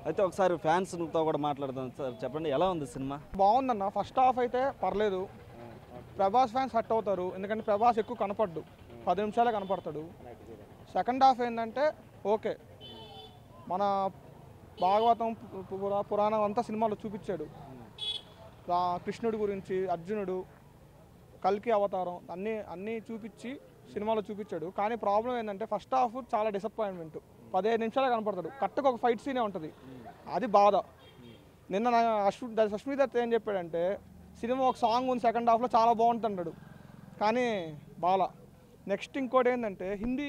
అయితే ఒకసారి ఫ్యాన్స్తో కూడా మాట్లాడదాం సార్ చెప్పండి ఎలా ఉంది సినిమా బాగుందన్న ఫస్ట్ హాఫ్ అయితే పర్లేదు ప్రభాస్ ఫ్యాన్స్ హట్ అవుతారు ఎందుకంటే ప్రభాస్ ఎక్కువ కనపడ్డు పది నిమిషాలే కనపడతాడు సెకండ్ హాఫ్ ఏంటంటే ఓకే మన భాగవతం పు- పురా- పురాణం అంతా సినిమాలో చూపించాడు రా- కృష్ణుడి గురించి అర్జునుడు కల్కి అవతారం అన్నీ అన్నీ చూపించి సినిమాలో చూపించాడు కానీ ప్రాబ్లం ఏంటంటే ఫస్ట్ హాఫ్ చాలా డిసప్పాయింట్మెంట్ పదిహేను నిమిషాలే కనపడతాడు కట్టుకు ఒక ఫైట్ సీనే ఉంటుంది అది బాధ నిన్న నా అశ్వ సష్మి దత్ ఏం చెప్పాడంటే సినిమా ఒక సాంగ్ ఉంది సెకండ్ హాఫ్లో చాలా బాగుంటుంది అన్నాడు కానీ బాల నెక్స్ట్ ఇంకోటి ఏంటంటే హిందీ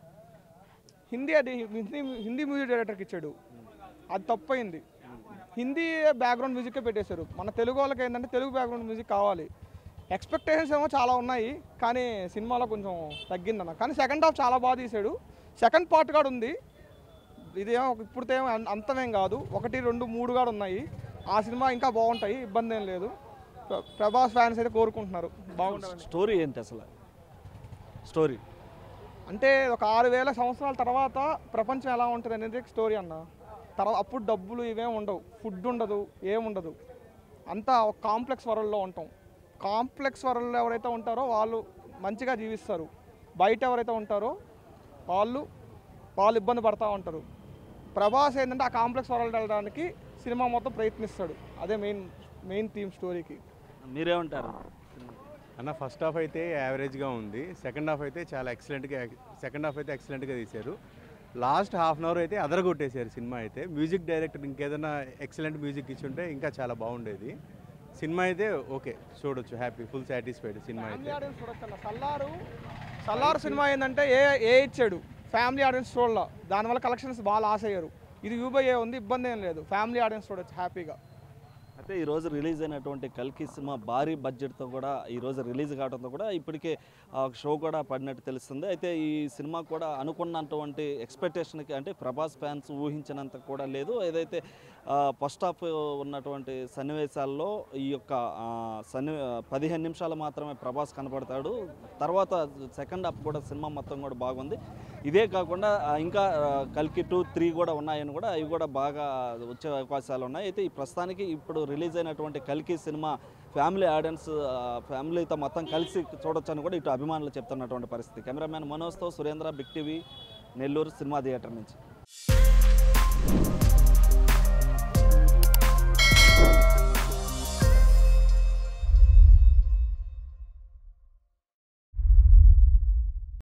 హిందీ అది హిందీ హిందీ మ్యూజిక్ డైరెక్టర్కి ఇచ్చాడు అది తప్పయింది హిందీ బ్యాక్గ్రౌండ్ మ్యూజికే పెట్టేశారు మన తెలుగు వాళ్ళకి ఏంటంటే తెలుగు బ్యాక్గ్రౌండ్ మ్యూజిక్ కావాలి ఎక్స్పెక్టేషన్స్ ఏమో చాలా ఉన్నాయి కానీ సినిమాలో కొంచెం తగ్గిందన్న కానీ సెకండ్ హాఫ్ చాలా బాగా తీశాడు సెకండ్ పార్ట్ కూడా ఉంది ఇదేమో ఇప్పుడు ఏమో అం- అంతమేం కాదు ఒకటి రెండు మూడు కూడా ఉన్నాయి ఆ సినిమా ఇంకా బాగుంటాయి ఇబ్బంది ఏం లేదు ప్ర- ప్రభాస్ ఫ్యాన్స్ అయితే కోరుకుంటున్నారు బాగుంటుంది స్టోరీ ఏంటి అసలు స్టోరీ అంటే ఒక ఆరు వేల సంవత్సరాల తర్వాత ప్రపంచం ఎలా ఉంటుంది అనేది స్టోరీ అన్న తర్వాత అప్పుడు డబ్బులు ఇవేం ఉండవు ఫుడ్ ఉండదు ఏముండదు అంతా ఒక కాంప్లెక్స్ వరల్డ్లో ఉంటాం కాంప్లెక్స్ వరల్డ్లో ఎవరైతే ఉంటారో వాళ్ళు మంచిగా జీవిస్తారు బయట ఎవరైతే ఉంటారో వాళ్ళు వాళ్ళు ఇబ్బంది పడతా ఉంటారు ప్రభాస్ ఏంటంటే ఆ కాంప్లెక్స్ వరల్డ్ వెళ్ళడానికి సినిమా మొత్తం ప్రయత్నిస్తాడు అదే మెయిన్ మెయిన్ థీమ్ స్టోరీకి మీరేమంటారు అన్న ఫస్ట్ హాఫ్ అయితే యావరేజ్గా ఉంది సెకండ్ హాఫ్ అయితే చాలా ఎక్సలెంట్గా సెకండ్ హాఫ్ అయితే ఎక్సలెంట్గా తీశారు లాస్ట్ హాఫ్ అన్ అవర్ అయితే అదరగొట్టేశారు సినిమా అయితే మ్యూజిక్ డైరెక్టర్ ఇంకేదైనా ఎక్సలెంట్ మ్యూజిక్ ఇచ్చి ఉంటే ఇంకా చాలా బాగుండేది సినిమా అయితే ఓకే చూడొచ్చు happy full satisfied cinema family అయితే ఆడియన్స్ చూడొచ్చు అన్న సల్లారు సల్లారు సినిమా ఏంటంటే ఏ ఏ ఇచ్చాడు ఫ్యామిలీ ఆడియన్స్ చూడాల దానివల్ల కలెక్షన్స్ బాగా లాస్ అయ్యారు ఇది యూబై ఏ ఉంది ఇబ్బంది ఏం లేదు ఫ్యామిలీ ఆడియన్స్ చూడొచ్చు హ్యాపీగా అయితే ఈరోజు రిలీజ్ అయినటువంటి కల్కి సినిమా భారీ బడ్జెట్తో కూడా ఈరోజు రిలీజ్ కావడంతో కూడా ఇప్పటికే ఆ, షో కూడా పడినట్టు తెలుస్తుంది అయితే ఈ సినిమా కూడా అనుకున్నటువంటి ఎక్స్పెక్టేషన్కి అంటే ప్రభాస్ ఫ్యాన్స్ ఊహించినంత కూడా లేదు ఏదైతే ఫస్ట్ హాఫ్ ఉన్నటువంటి సన్నివేశాల్లో ఈ యొక్క ఆ, సన్ని పదిహేను నిమిషాలు మాత్రమే ప్రభాస్ కనపడతాడు తర్వాత సెకండ్ హాఫ్ కూడా సినిమా మొత్తం కూడా బాగుంది ఇదే కాకుండా ఆ, ఇంకా ఆ, కల్కి టూ త్రీ కూడా ఉన్నాయని కూడా అవి కూడా బాగా వచ్చే అవకాశాలు ఉన్నాయి అయితే ఈ ప్రస్తుతానికి ఇప్పుడు రిలీజ్ అయినటువంటి కల్కి సినిమా ఫ్యామిలీ ఆడియన్స్ ఆ, ఫ్యామిలీతో మొత్తం కలిసి చూడొచ్చని కూడా ఇటు అభిమానులు చెప్తున్నటువంటి పరిస్థితి కెమెరామ్యాన్ మనోజ్తో Surendra big TV Nellore cinema theatre నుంచి